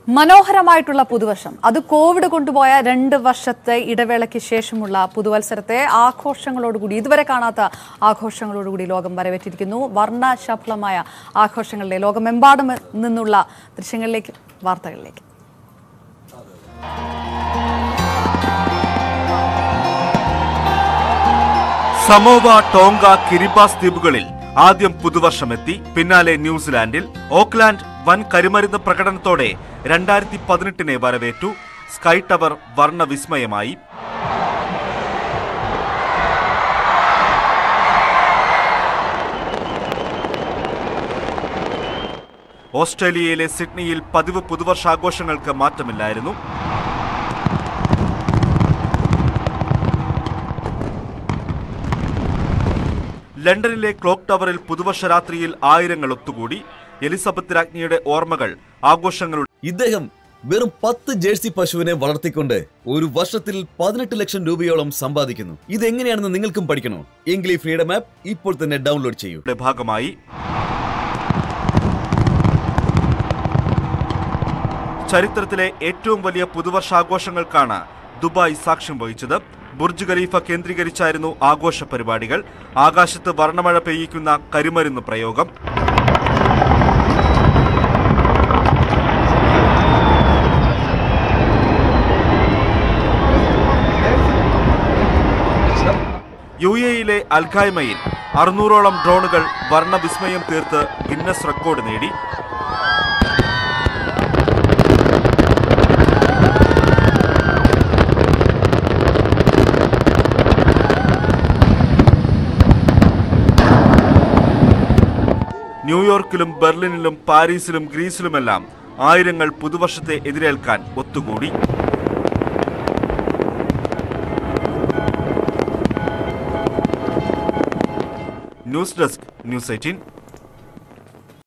മനോഹരമായിട്ടുള്ള പുതുവർഷം അത് കോവിഡ് കൊണ്ടുപോയ രണ്ട് വർഷത്തെ ഇടവേളയ്ക്ക് ശേഷമുള്ള പുതുവത്സരത്തെ ആഘോഷങ്ങളോടുകൂടി ഇതുവരെ കാണാത്ത ആഘോഷങ്ങളോടുകൂടി ലോകം വരവേറ്റിരിക്കുന്നു വർണ്ണശഫലമായ ആഘോഷങ്ങളുടെ ലോകമെമ്പാടും നിന്നുള്ള ദൃശ്യങ്ങളിലേക്ക് വാർത്തകളിലേക്ക് സമോവ ടോങ്ക കിരിബാസ് ദ്വീപുകളിൽ ആദ്യം പുതുവർഷമെത്തി പിന്നാലെ ന്യൂസിലാൻഡിൽ ഓക്ലാൻഡ് വൻ കരിമരുന്ന് പ്രകടനത്തോടെ രണ്ടായിരത്തി പതിനെട്ടിനെ വരവേറ്റു സ്കൈ ടവർ വർണ്ണവിസ്മയമായി ഓസ്ട്രേലിയയിലെ സിഡ്നിയിൽ പതിവ് പുതുവർഷാഘോഷങ്ങൾക്ക് മാറ്റമില്ലായിരുന്നു ലണ്ടനിലെ ക്ലോക്ക് ടവറിൽ പുതുവർഷ രാത്രിയിൽ ആയിരങ്ങൾ ഒത്തുകൂടി എലിസബത്ത് രാജ്ഞിയുടെ ഓർമ്മകൾ ആഘോഷങ്ങളുടെ ഇദ്ദേഹം വെറും പത്ത് ജേഴ്സി പശുവിനെ വളർത്തിക്കൊണ്ട് ഒരു വർഷത്തിൽ പതിനെട്ട് ലക്ഷം രൂപയോളം സമ്പാദിക്കുന്നു ഇതെങ്ങനെയാണെന്ന് നിങ്ങൾക്കും പഠിക്കണോ എങ്കിൽ ഈ ഫ്രീഡം ആപ്പ് ഇപ്പോൾ തന്നെ ഡൗൺലോഡ് ചെയ്യൂ ഭാഗമായി ചരിത്രത്തിലെ ഏറ്റവും വലിയ പുതുവർഷാഘോഷങ്ങൾക്കാണ് ദുബായ് സാക്ഷ്യം വഹിച്ചത് ബുർജ് ഖലീഫ കേന്ദ്രീകരിച്ചായിരുന്നു ആഘോഷ പരിപാടികൾ ആകാശത്ത് വർണ്ണമഴ പെയ്യിക്കുന്ന കരിമരുന്ന് പ്രയോഗം യു എയിലെ അൽഖായ്മയിൽ അറുന്നൂറോളം ഡ്രോണുകൾ വർണ്ണവിസ്മയം തീർത്ത് ഗിന്നസ് റെക്കോർഡ് നേടി ന്യൂയോർക്കിലും ബെർലിനിലും പാരീസിലും ഗ്രീസിലുമെല്ലാം ആയിരങ്ങൾ പുതുവർഷത്തെ എതിരേൽക്കാൻ ഒത്തുകൂടി ന്യൂസ് ഡെസ്ക് ന്യൂസ് എയ്റ്റീൻ